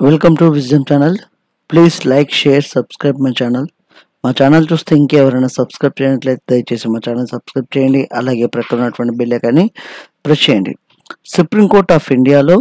welcome to Vision channel please like share subscribe my channel మా channel చూస్తే ఇంకెవరైనా subscribe చేయనట్లయితే దయచేసి మా ఛానల్ సబ్స్క్రైబ్ చేయండి అలాగే ప్రక్కన ఉన్నటువంటి బెల్ ఐకాన్ని ప్రెస్ చేయండి సుప్రీం కోర్ట్ ఆఫ్ ఇండియాలో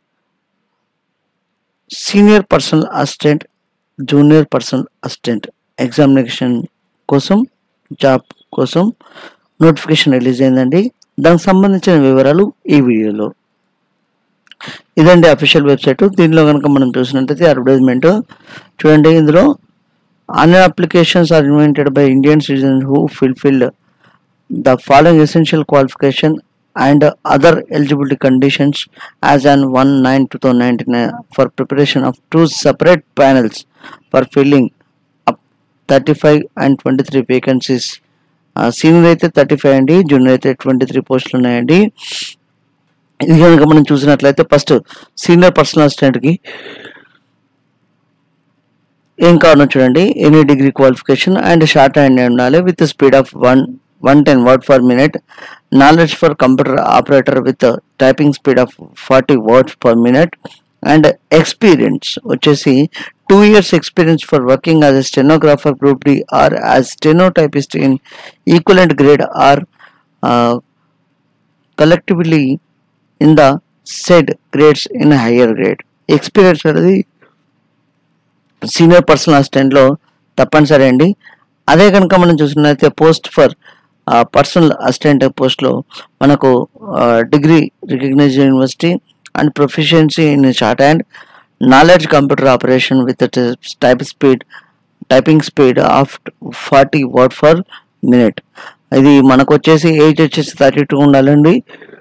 senior personal assistant junior personal assistant examination కోసం జాబ్ కోసం నోటిఫికేషన్ రిలీజ్ అయిందండి దానికి సంబంధించిన వివరాలు ఈ వీడియోలో ఇదండి అఫీషియల్ వెబ్సైట్ దీనిలో కనుక మనం చూసినట్లయితే అడ్వర్టైజ్మెంట్ చూడండి ఇందులో online applications are invented by Indian citizen who fulfilled the following essential qualification and other eligibility conditions as on one nine two thousand nineteen for preparation of two separate panels for filling up thirty five and twenty three vacancies senior అయితే thirty five అండి junior అయితే twenty three పోస్టులు ఉన్నాయండి ఇది కనుక మనం చూసినట్లయితే first senior personal అసిస్టెంట్కి ఏం కావాలో చూడండి any degree qualification and shorthand ఉండాలి with speed of one one ten word for minute knowledge for computer operator with typing speed of forty words per minute and experience వచ్చేసి two years experience for working as a stenographer group D or as steno typist in equivalent grade or collectively in the said grades in higher grade experience అనేది senior personal అసిస్టెంట్లో తప్పనిసరి అండి అదే కనుక మనం చూసినట్లయితే post for personal assistant పోస్ట్లో మనకు degree recognised university and proficiency in shorthand knowledge computer operation with type speed typing speed of forty word for minute ఇది మనకు వచ్చేసి ఏజ్ వచ్చేసి థర్టీ టూ ఉండాలండి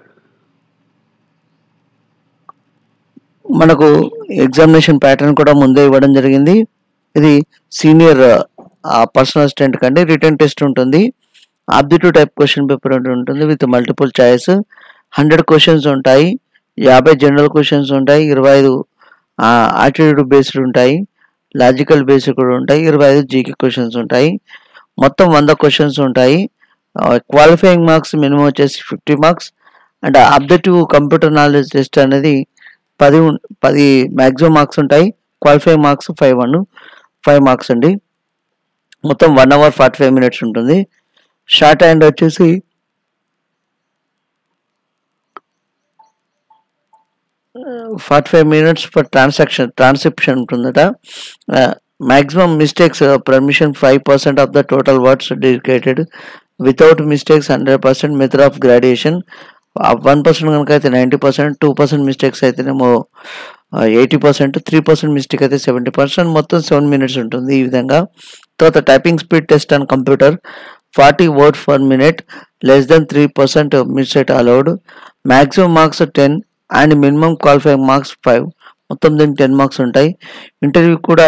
మనకు ఎగ్జామినేషన్ ప్యాటర్న్ కూడా ముందే ఇవ్వడం జరిగింది ఇది సీనియర్ పర్సనల్ అసిస్టెంట్ కండి రిటర్న్ టెస్ట్ ఉంటుంది ఆబ్జెక్టివ్ టైప్ క్వశ్చన్ పేపర్ ఉంటుంది with multiple choice hundred questions ఉంటాయి యాభై జనరల్ క్వశ్చన్స్ ఉంటాయి ఇరవై ఐదు ఆటిట్యూడ్ బేస్డ్ ఉంటాయి లాజికల్ బేస్డ్ కూడా ఉంటాయి ఇరవై ఐదు జీకే క్వశ్చన్స్ ఉంటాయి మొత్తం వంద క్వశ్చన్స్ ఉంటాయి క్వాలిఫైయింగ్ మార్క్స్ మినిమం వచ్చేసి fifty marks and objective computer knowledge test అనేది పది పది మ్యాక్సిమం మార్క్స్ ఉంటాయి qualify marks five one five marks అండి మొత్తం one hour forty five minutes ఉంటుంది షార్ట్ హ్యాండ్ వచ్చేసి forty five minutes for transaction transcription ఉంటుందట maximum mistakes permission five percent of the total words dedicated without mistakes hundred percent method of graduation one percent కనుక అయితే ninety percent two percent mistakes అయితేనేమో eighty percent three percent mistake అయితే seventy percent మొత్తం seven minutes ఉంటుంది ఈ విధంగా తర్వాత typing speed test and computer forty word for minute less than three percent mistake allowed maximum marks ten and minimum qualifying marks five మొత్తం దీనికి ten marks ఉంటాయి interview కూడా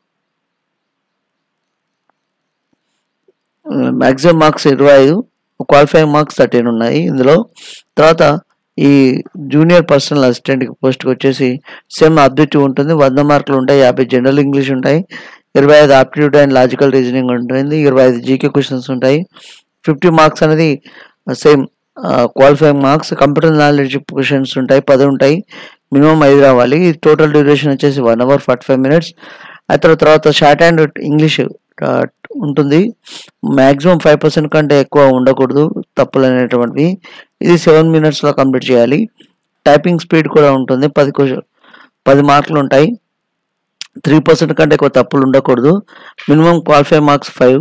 మ్యాక్సిమం మార్క్స్ ఇరవై ఐదు క్వాలిఫైయింగ్ మార్క్స్ థర్టీన్ ఉన్నాయి ఇందులో తర్వాత ఈ జూనియర్ పర్సనల్ అసిస్టెంట్ పోస్ట్కి వచ్చేసి సేమ్ అబ్జెక్టివ్ ఉంటుంది వంద మార్కులు ఉంటాయి యాభై జనరల్ ఇంగ్లీష్ ఉంటాయి ఇరవై ఐదు ఆప్టిట్యూడ్ అండ్ లాజికల్ రీజనింగ్ ఉంటుంది ఇరవై ఐదు జీకే క్వశ్చన్స్ ఉంటాయి ఫిఫ్టీ మార్క్స్ అనేది same qualifying marks computer knowledge questions ఉంటాయి పది ఉంటాయి మినిమం ఐదు రావాలి టోటల్ డ్యూరేషన్ వచ్చేసి one hour forty five minutes ఆ తర్వాత షార్ట్ హ్యాండ్ ఇంగ్లీష్ ఉంటుంది మ్యాక్సిమం ఫైవ్ పర్సెంట్ కంటే ఎక్కువ ఉండకూడదు తప్పులు అనేటువంటివి ఇది సెవెన్ మినిట్స్లో కంప్లీట్ చేయాలి టైపింగ్ స్పీడ్ కూడా ఉంటుంది పది పది మార్కులు ఉంటాయి త్రీ పర్సెంట్ కంటే ఎక్కువ తప్పులు ఉండకూడదు మినిమం క్వాలిఫై మార్క్స్ ఫైవ్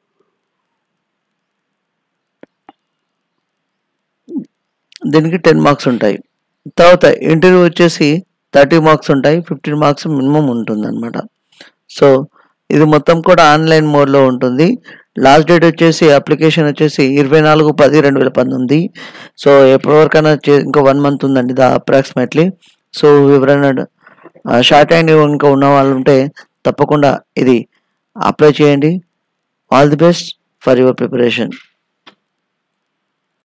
దీనికి టెన్ మార్క్స్ ఉంటాయి తర్వాత ఇంటర్వ్యూ వచ్చేసి థర్టీ మార్క్స్ ఉంటాయి ఫిఫ్టీన్ మార్క్స్ మినిమం ఉంటుంది అనమాట సో ఇది మొత్తం కూడా ఆన్లైన్ మోడ్లో ఉంటుంది లాస్ట్ డేట్ వచ్చేసి అప్లికేషన్ వచ్చేసి ఇరవై నాలుగు పది రెండు వేల పంతొమ్మిది సో ఎప్పటివరకైనా ఇంకా వన్ మంత్ ఉందండి దా అప్రాక్సిమేట్లీ సో ఎవరైనా షార్ట్ హ్యాండ్ ఇంకా ఉన్న వాళ్ళు ఉంటే తప్పకుండా ఇది అప్లై చేయండి all the best for your preparation